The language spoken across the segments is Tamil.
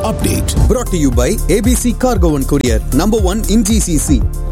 update. brought to you by ABC Cargo and Courier, number one in GCC.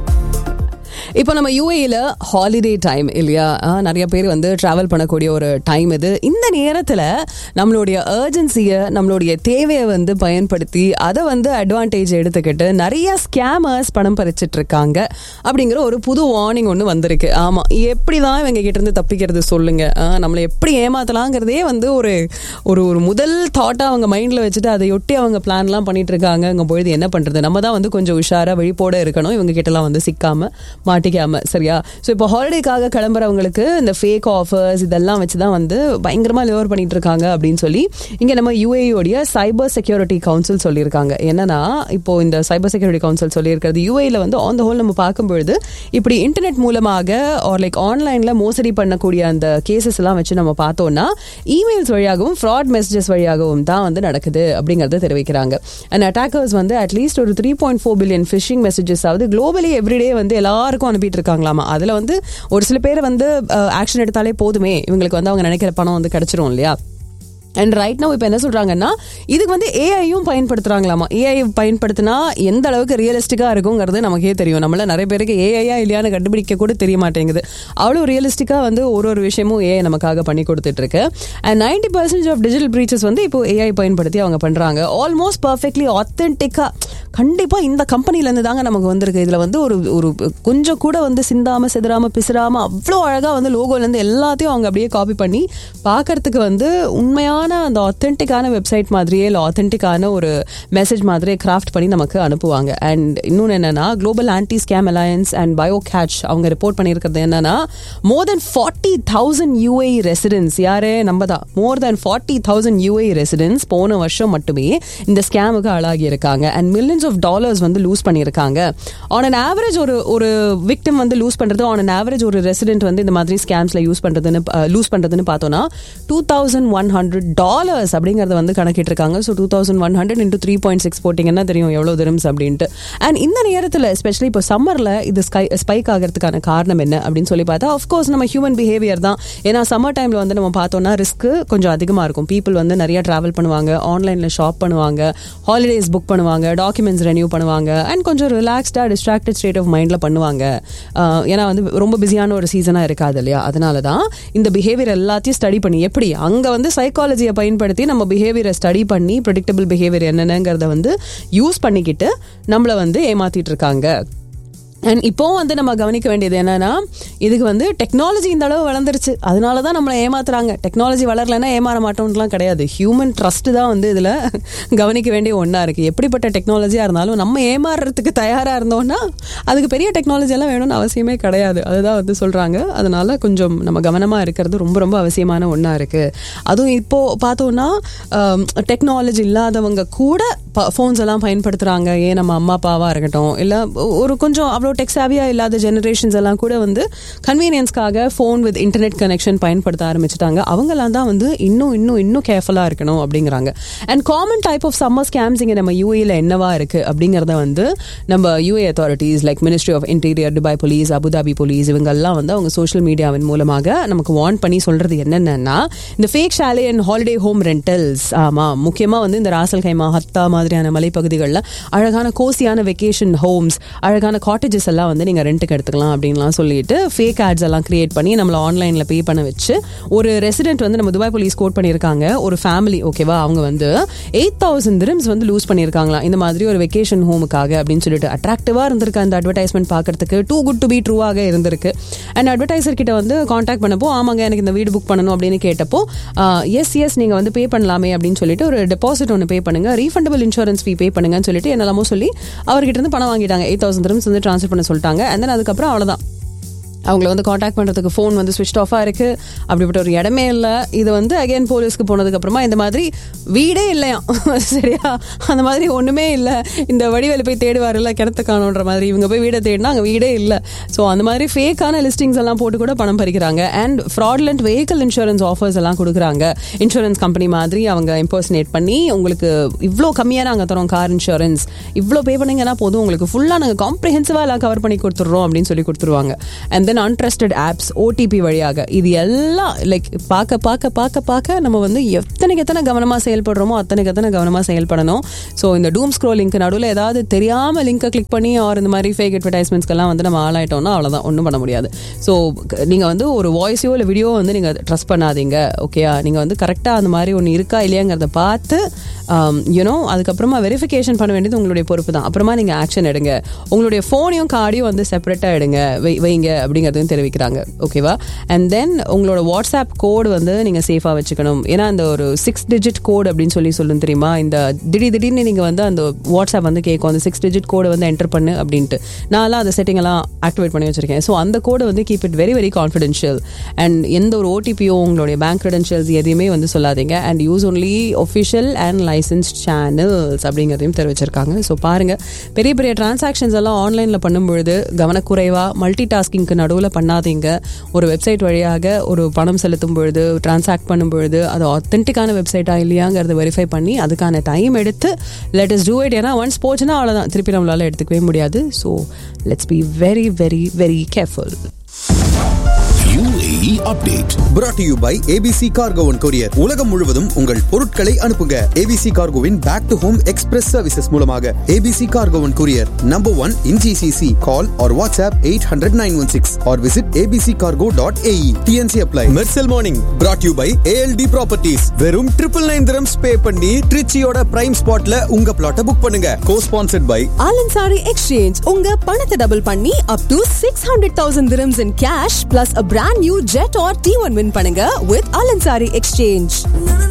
இப்போ நம்ம யூஏல ஹாலிடே டைம் இல்லையா ஆ, நிறைய பேர் வந்து டிராவல் பண்ணக்கூடிய ஒரு டைம் இது இந்த நேரத்தில் நம்மளுடைய அர்ஜென்சியை நம்மளுடைய தேவையை வந்து பயன்படுத்தி அதை வந்து அட்வான்டேஜ் எடுத்துக்கிட்டு நிறைய ஸ்கேமர்ஸ் பணம் பறிச்சிட்டு இருக்காங்க அப்படிங்கிற ஒரு புது வார்னிங் ஒன்று வந்திருக்கு ஆமாம் எப்படி தான் இவங்க கிட்ட இருந்து தப்பிக்கிறது சொல்லுங்க ஆ, நம்மளை எப்படி ஏமாத்தலாங்கிறதே வந்து ஒரு ஒரு ஒரு முதல் தாட்டாக அவங்க மைண்டில் வச்சுட்டு அதை ஒட்டி அவங்க பிளான்லாம் பண்ணிட்டு இருக்காங்க அங்கே பொழுது என்ன பண்ணுறது நம்ம தான் வந்து கொஞ்சம் உஷாராக விழிப்போட இருக்கணும் இவங்க கிட்டலாம் வந்து சிக்காம மாட்டிக்காம சரியா ஸோ இப்போ ஹாலிடேக்காக கிளம்புறவங்களுக்கு இந்த ஃபேக் ஆஃபர்ஸ் இதெல்லாம் வச்சு தான் வந்து பயங்கரமாக லிவர் பண்ணிட்டு இருக்காங்க அப்படின்னு சொல்லி இங்கே நம்ம யூஏயோடைய சைபர் செக்யூரிட்டி கவுன்சில் சொல்லியிருக்காங்க என்னன்னா இப்போ இந்த சைபர் செக்யூரிட்டி கவுன்சில் சொல்லியிருக்கிறது யூஏல வந்து ஆன் த ஹோல் நம்ம பார்க்கும்பொழுது இப்படி இன்டர்நெட் மூலமாக ஆர் லைக் ஆன்லைனில் மோசடி பண்ணக்கூடிய அந்த கேசஸ் எல்லாம் வச்சு நம்ம பார்த்தோம்னா இமெயில்ஸ் வழியாகவும் ஃப்ராட் மெசேஜஸ் வழியாகவும் தான் வந்து நடக்குது அப்படிங்கறத தெரிவிக்கிறாங்க அண்ட் அட்டாக்கர்ஸ் வந்து அட்லீஸ்ட் ஒரு three point four billion phishing messages ஆகுது குளோபலி எவ்ரிடே வந்து எல்லாருக்கும் அனுப்பிட்டு இருக்காங்களாமா அதில் வந்து ஒரு சில பேர் வந்து ஆக்ஷன் எடுத்தாலே போதுமே இவங்களுக்கு வந்து அவங்க நினைக்கிற பணம் வந்து கிடைச்சிரும் இல்லையா அண்ட் ரைட் நோ இப்போ என்ன சொல்றாங்கன்னா இதுக்கு வந்து ஏஐயும் பயன்படுத்துறாங்களாமா ஏஐ பயன்படுத்தினா எந்த அளவுக்கு ரியலிஸ்டிக்கா இருக்குங்கிறது நமக்கே தெரியும் நம்மள நிறைய பேருக்கு ஏஐயா இல்லையான்னு கண்டுபிடிக்க கூட தெரிய மாட்டேங்குது அவ்வளோ ரியலிஸ்டிக்கா வந்து ஒரு ஒரு விஷயமும் ஏஐ நமக்காக பண்ணி கொடுத்துட்டு இருக்கு and ninety percentage of digital breaches வந்து இப்போ ஏஐ பயன்படுத்தி அவங்க பண்றாங்க ஆல்மோஸ்ட் பர்ஃபெக்ட்லி ஆத்தென்டிக்கா கண்டிப்பா இந்த கம்பெனில இருந்து தாங்க நமக்கு வந்திருக்கு இதுல வந்து ஒரு ஒரு கொஞ்சம் கூட வந்து சிந்தாம சிதறாம பிசுறாம அவ்வளோ அழகா வந்து லோகோல இருந்து எல்லாத்தையும் அவங்க அப்படியே காப்பி பண்ணி பார்க்கறதுக்கு வந்து உண்மையான அந்த ஆத்தென்டிக்கான வெப்சைட் மாதிரியே இல்லை ஆத்தென்டிக்கான ஒரு மெசேஜ் மாதிரியே கிராஃப்ட் பண்ணி நமக்கு அனுப்புவாங்க அண்ட் இன்னொன்று என்னன்னா global anti scam alliance and BioCatch அவங்க ரிப்போர்ட் பண்ணியிருக்கிறது என்னன்னா more than forty thousand UAE residents யாரே நம்ம தான் more than forty thousand UAE residents போன வருஷம் மட்டுமே இந்த ஸ்கேமுக்கு ஆளாகி இருக்காங்க அண்ட் மில்லியன்ஸ் ஆஃப் டாலர்ஸ் வந்து லூஸ் பண்ணியிருக்காங்க ஆன் அன் ஆவரேஜ் ஒரு ஒரு விக்டிம் வந்து லூஸ் பண்றது ஆன் அன் ஆவரேஜ் ஒரு ரெசிடென்ட் வந்து இந்த மாதிரி ஸ்கேம்ஸ்ல யூஸ் பண்றதுன்னு லூஸ் பண்றதுன்னு பார்த்தோம்னா two thousand one hundred dollars அப்படிங்கறத வந்து கணக்கிட்டு இருக்காங்க so two thousand one hundred into three point six போட்டிங்கன்னா தெரியும் எவ்வளோ திரம்ஸ் அப்படின்ட்டு அண்ட் இந்த நேரத்தில் எஸ்பெஷலி இப்போ சம்மர்ல இது ஸ்கை ஸ்பைக் ஆகிறதுக்கான காரணம் என்ன அப்படின்னு சொல்லி பார்த்தா அஃப்கோர்ஸ் நம்ம ஹியூமன் பிஹேவியர் தான் ஏன்னா சம்மர் டைம்ல வந்து நம்ம பார்த்தோம்னா ரிஸ்க் கொஞ்சம் அதிகமாக இருக்கும் பீப்புள் வந்து நிறைய டிராவல் பண்ணுவாங்க ஆன்லைன்ல ஷாப் பண்ணுவாங்க ஹாலிடேஸ் புக் பண்ணுவாங்க டாக்குமெண்ட்ஸ் ரெனியூ பண்ணுவாங்க அண்ட் கொஞ்சம் ரிலாக்ஸ்டாக டிஸ்ட்ராக்டட் ஸ்டேட் ஆஃப் மைண்டில் பண்ணுவாங்க ஆஹ் ஏன்னா வந்து ரொம்ப பிஸியான ஒரு சீசனாக இருக்காது இல்லையா அதனால தான் இந்த பிஹேவியர் எல்லாத்தையும் ஸ்டடி பண்ணி எப்படி அங்கே வந்து சைக்காலஜியை பயன்படுத்தி நம்ம பிஹேவியரை ஸ்டடி பண்ணி ப்ரெடிக்டபிள் பிஹேவியர் என்னென்னங்கிறத வந்து யூஸ் பண்ணிக்கிட்டு நம்மளை வந்து ஏமாத்திட்டு இருக்காங்க அண்ட் இப்போ வந்து நம்ம கவனிக்க வேண்டியது என்னன்னா இதுக்கு வந்து டெக்னாலஜி இந்த அளவு வளர்ந்துருச்சு அதனால தான் நம்மளை ஏமாத்துறாங்க டெக்னாலஜி வளரலன்னா ஏமாற மாட்டோம்லாம் கிடையாது ஹியூமன் ட்ரஸ்ட் தான் வந்து இதில் கவனிக்க வேண்டிய ஒன்றா இருக்குது எப்படிப்பட்ட டெக்னாலஜியாக இருந்தாலும் நம்ம ஏமாறுறதுக்கு தயாராக இருந்தோம்னா அதுக்கு பெரிய டெக்னாலஜி எல்லாம் வேணும்னு அவசியமே கிடையாது அதுதான் வந்து சொல்கிறாங்க அதனால கொஞ்சம் நம்ம கவனமாக இருக்கிறது ரொம்ப ரொம்ப அவசியமான ஒன்றா இருக்குது அதுவும் இப்போது பார்த்தோன்னா டெக்னாலஜி இல்லாதவங்க கூட ஃபோன்ஸ் எல்லாம் பயன்படுத்துகிறாங்க ஏன் நம்ம அம்மா அப்பாவாக இருக்கட்டும் இல்லை ஒரு கொஞ்சம் அவ்வளோ டெக் சாவியாக இல்லாத ஜெனரேஷன்ஸ் எல்லாம் கூட வந்து கன்வீனியன்ஸ்க்காக ஃபோன் வித் இன்டர்நெட் கனெக்ஷன் பயன்படுத்த ஆரம்பிச்சிட்டாங்க அவங்கெல்லாம் தான் வந்து இன்னும் இன்னும் இன்னும் கேர்ஃபுல்லாக இருக்கணும் அப்படிங்கிறாங்க and common type of summer scams இங்கே நம்ம யூஏல என்னவா இருக்கு அப்படிங்கிறத வந்து நம்ம UAE authorities like ministry of interior Dubai police Abu Dhabi police இவங்கெல்லாம் வந்து அவங்க சோஷியல் மீடியாவின் மூலமாக நமக்கு வார்ன் பண்ணி சொல்றது என்னென்னா இந்த fake chalet and holiday home rentals ஆமாம் முக்கியமாக வந்து இந்த ராசல் கைமா ஹத்தா மாதிரியான மலைப்பகுதிகளில் அழகான கோசியான வெக்கேஷன் ஹோம்ஸ் அழகான காட்டேஜஸ் எல்லாம் வந்து நீங்கள் ரெண்ட்டுக்கு எடுத்துக்கலாம் அப்படின்லாம் சொல்லிட்டு ஃபேக் ஆட்ஸ் எல்லாம் கிரியேட் பண்ணி நம்மளை ஆன்லைனில் பே பண்ண வச்சு ஒரு ரெசிடென்ட் வந்து நம்ம துபாய் போலீஸ் கோட் பண்ணியிருக்காங்க ஒரு ஃபேமிலி ஓகேவா அவங்க வந்து எயிட் தௌசண்ட் திரம்ஸ் வந்து லூஸ் பண்ணியிருக்காங்களாம் இந்த மாதிரி ஒரு வெக்கேஷன் ஹோமுக்காக அப்படின்னு சொல்லிட்டு அட்ராக்டிவாக இருந்திருக்கு அந்த அட்வர்டைஸ்மெண்ட் பார்க்கறதுக்கு டூ குட் டு பி ட்ரூவாக இருந்திருக்கு அண்ட் அட்வர்டைசர் கிட்ட வந்து காண்டாக்ட் பண்ணப்போ ஆமாங்க எனக்கு இந்த வீடு புக் பண்ணணும் அப்படின்னு கேட்டப்போ எஸ் எஸ் நீங்கள் வந்து பே பண்ணலாமே அப்படின்னு சொல்லிட்டு ஒரு டெபாசிட் ஒன்று பே பண்ணுங்க ரீஃபண்டபிள் இன்சூரன்ஸ் ஃபீ பே பண்ணுங்கன்னு சொல்லிட்டு என்னெல்லாமோ சொல்லி அவர்கிட்ட இருந்து பணம் வாங்கிட்டாங்க எயிட் தௌசண்ட் திரம்ஸ் வந்து ட்ரான்ஸ்ஃபர் பண்ண சொல்லிட்டாங்க அண்ட் தென் அதுக்கப்புறம் அவ்வளோதான் அவங்கள வந்து காண்டாக்ட் பண்ணுறதுக்கு ஃபோன் வந்து ஸ்விட்ச் ஆஃபாக இருக்குது அப்படிப்பட்ட ஒரு இடமே இல்லை இது வந்து அகைன் போலீஸ்க்கு போனதுக்கப்புறமா இந்த மாதிரி வீடே இல்லையா சரியா அந்த மாதிரி ஒன்றுமே இல்லை இந்த வடிவேலு போய் தேடுவார்ல கிணத்து காணுன்ற மாதிரி இவங்க போய் வீடை தேடினா அங்கே வீடே இல்லை ஸோ அந்த மாதிரி ஃபேக்கான லிஸ்டிங்ஸ் எல்லாம் போட்டு கூட பணம் பறிக்கிறாங்க and fraudulent vehicle insurance offers எல்லாம் கொடுக்குறாங்க இன்சூரன்ஸ் கம்பெனி மாதிரி அவங்க இம்பர்சனேட் பண்ணி உங்களுக்கு இவ்வளோ கம்மியாக நாங்கள் தரோம் கார் இன்சூரன்ஸ் இவ்வளோ பே பண்ணீங்கன்னா போதும் உங்களுக்கு ஃபுல்லாக நாங்கள் காம்ப்ரிஹென்சிவாக எல்லாம் கவர் பண்ணி கொடுத்துட்றோம் அப்படின்னு சொல்லி கொடுத்துருவாங்க and then untrusted apps OTP வழியாக இது எல்லாம் லைக் பார்க்க பார்க்க பார்க்க பார்க்க நம்ம வந்து எத்தனைக்கு எத்தனை கவனமாக செயல்படுறோமோ அத்தனைக்கு எத்தனை கவனமாக செயல்படணும் ஸோ இந்த டூம் ஸ்க்ரோ லிங்க் நடுவில் ஏதாவது தெரியாமல் லிங்கை கிளிக் பண்ணி ஆர் இந்த மாதிரி ஃபேக் அட்வர்டைஸ்மெண்ட்ஸ்க்கெல்லாம் வந்து நம்ம ஆளாயிட்டோம்னா அவ்வளோதான் ஒன்றும் பண்ண முடியாது ஸோ நீங்கள் வந்து ஒரு வாய்ஸையோ இல்லை வீடியோ வந்து நீங்கள் ட்ரஸ்ட் பண்ணாதீங்க ஓகேயா நீங்கள் வந்து கரெக்டாக அந்த மாதிரி ஒன்று இருக்கா இல்லையாங்கிறத பார்த்து யூனோ அதுக்கப்புறமா வெரிஃபிகேஷன் பண்ண வேண்டியது உங்களுடைய பொறுப்பு தான் அப்புறமா நீங்கள் ஆக்ஷன் எடுங்க உங்களுடைய ஃபோனையும் கார்டையும் வந்து செப்பரேட்டாக எடுங்க வை- வைங்க அப்படிங்கிறதையும் தெரிவிக்கிறாங்க ஓகேவா அண்ட் தென் உங்களோட வாட்ஸ்அப் கோடு வந்து நீங்கள் சேஃபாக வச்சுக்கணும் ஏன்னா அந்த ஒரு சிக்ஸ் டிஜிட் கோட் அப்படின்னு சொல்லி சொல்லும் தெரியுமா இந்த திடீர் திடீர்னு நீங்கள் வந்து அந்த வாட்ஸ்அப் வந்து கேட்கும் அந்த சிக்ஸ் டிஜிட் கோடை வந்து என்டர் பண்ணு அப்படின்ட்டு நான்லாம் அந்த செட்டிங் எல்லாம் ஆக்டிவேட் பண்ணி வச்சிருக்கேன் ஸோ அந்த கோடை வந்து keep it very very confidential and எந்த ஒரு ஓடிபியோ உங்களுடைய பேங்க் credentials எதையுமே வந்து சொல்லாதீங்க and use only official and licensed channels அப்படிங்கிறதையும் தெரிவிச்சிருக்காங்க ஸோ பாருங்க பெரிய பெரிய டிரான்சாக்ஷன்ஸ் எல்லாம் ஆன்லைனில் பண்ணும்பொழுது கவனக்குறைவா மல்டி டாஸ்கிங்க்கு நடுவில் பண்ணாதீங்க ஒரு வெப்சைட் வழியாக ஒரு பணம் செலுத்தும் பொழுது டிரான்சாக்ட் பண்ணும் பொழுது அது ஆத்தென்டிக்கான வெப்சைட்டா இல்லையாங்கிறத வெரிஃபை பண்ணி அதுக்கான டைம் எடுத்து லெட் இஸ் டூ இட் ஏன்னா ஒன்ஸ் போச்சுன்னா அவ்வளோதான் திருப்பி நம்மளால எடுத்துக்கவே முடியாது so let's be very very very careful UAE update. brought to you by ABC Cargo and Courier உலகம் முழுவதும் உங்கள் பொருட்களை அனுப்புங்க ABC Cargoவின் back to home express services மூலமாக ABC Cargo and Courier number one in GCC call or WhatsApp 800-916 or visit abccargo.ae TNC apply Mersal morning brought to you by ALD Properties வெறும் ட்ரிபிள் நைன் திரம்ஸ் பே பண்ணி ட்ரிச்சியோட பிரைம் ஸ்பாட்ல உங்க பிளாட்டை புக் பண்ணுங்க co sponsored by Al Ansari exchange உங்க பணத்தை டபுள் பண்ணி up to six hundred thousand dirhams in cash plus a brand new jet R T one win பண்ணுங்க வித் ஆலன்சாரி எக்ஸ்சேஞ்ச்